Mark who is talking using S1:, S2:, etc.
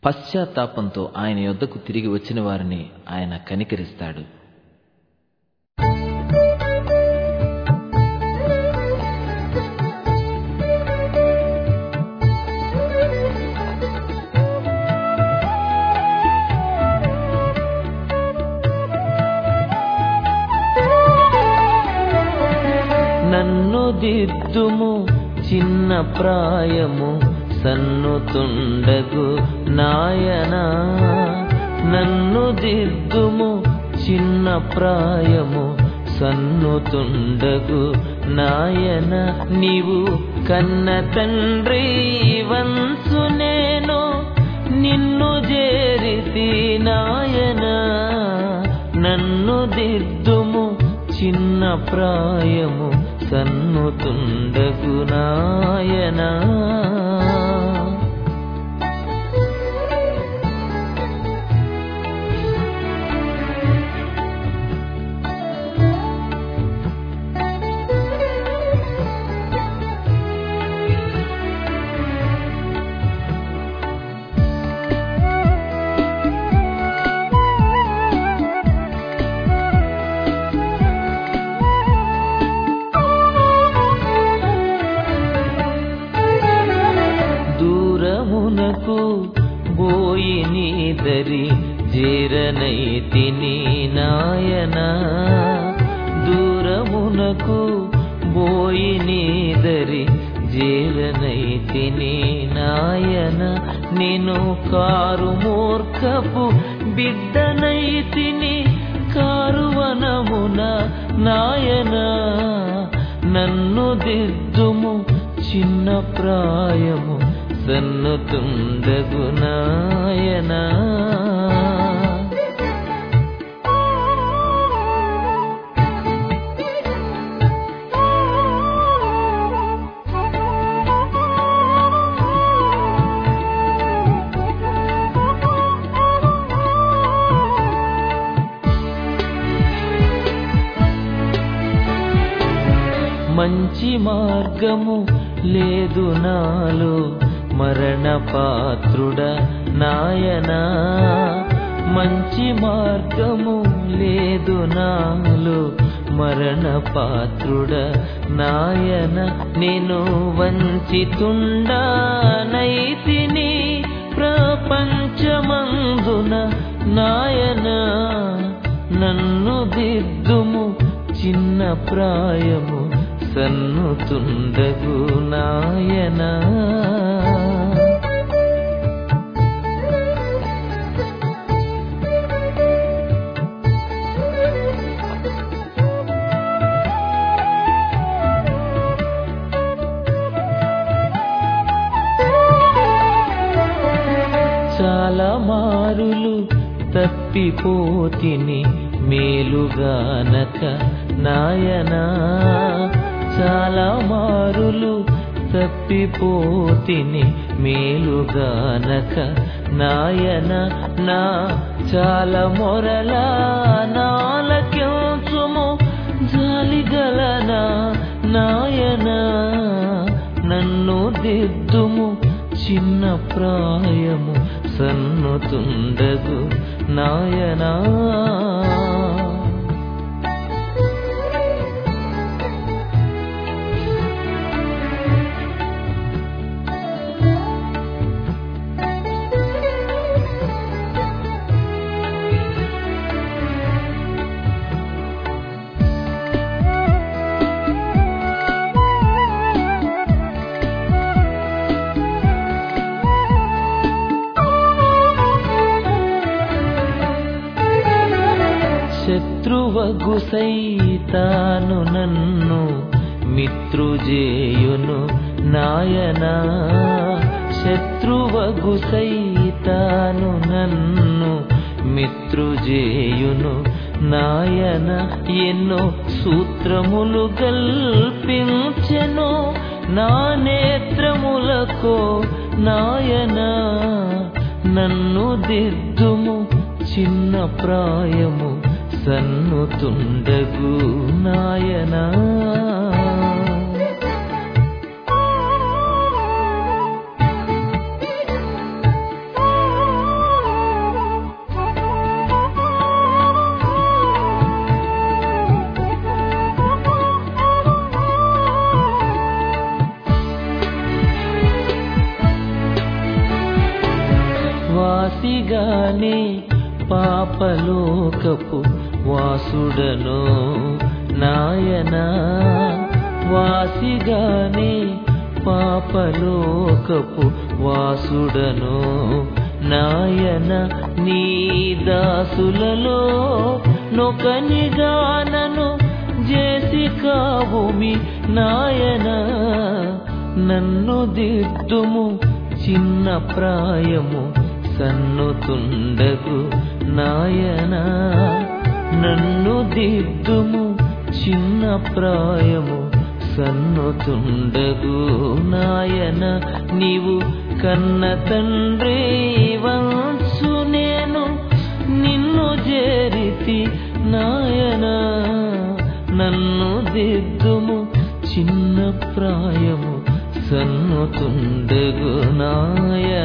S1: పశ్చాత్తాపంతో ఆయన యొద్దకు తిరిగి వచ్చిన వారిని ఆయన కనికరిస్తాడు
S2: నన్ను దిద్దుము చిన్న ప్రాయము సన్నుతుండగు నాయనా నన్ను దిద్దుము చిన్న ప్రాయము సన్నుతుండగు నాయన నీవు కన్న తండ్రి వంశు నేను నిన్ను చేరితి నాయన నన్ను దిద్దుము చిన్న ప్రాయము సన్నుతుండగు నాయనా దూరమునకు బోయి నీదరి జీరనైతిని నాయన దూరమునకు బోయి నీదరి జీరనైతిని నాయన నేను కారు మూర్ఖపు బిడ్డనైతిని కారువనమున నాయన నన్ను దిద్దుము చిన్న ప్రాయము సన్నుతుండగు నాయనా మంచి మార్గము లేదు నాలో మరణ పాత్రుడ నాయనా మంచి మార్గము లేదు నాలో మరణ పాత్రుడ నాయన నేను వంచితుండా నైతిని ప్రపంచమందున నాయన నన్ను దిద్దుము చిన్న ప్రాయము సన్నుతుండగు నాయనా చాలా మారులు తప్పిపోతిని మేలుగానక నాయనా చాలా మారులు తప్పిపోతిని మేలుగానక నాయన నా చాలా మొరలా నాలకెంచుము జాలిగలనా నాయన నన్ను దిద్దుము చిన్న ప్రాయము సన్నుతుండగు నాయనా శత్రువగు సైతాను నన్ను మిత్రుజేయును నాయనా శత్రువగు సైతాను నన్ను మిత్రుజేయును నాయన ఎన్నో సూత్రములు గల్పించెను నా నేత్రములకో నాయన నన్ను దిద్దుము చిన్న ప్రాయము సన్నుతుండగు నాయనా వాసిగానే పాపలోకపు వాసుడను నాయనా వాసిగానే పాపలోకపు వాసుడను నాయన నీ దాసులలో నొకనిగానను చేసి కావుమి నాయన నన్ను దిద్దుము చిన్న ప్రాయము సన్నుతుండగు నాయన నన్ను దిద్దుము చిన్న ప్రాయము సన్నుతుండగు నాయన నీవు కన్న తండ్రి వంశు నేను నిన్ను చేరితి నాయన నన్ను దిద్దుము చిన్న ప్రాయము సన్నుతుండగు నాయన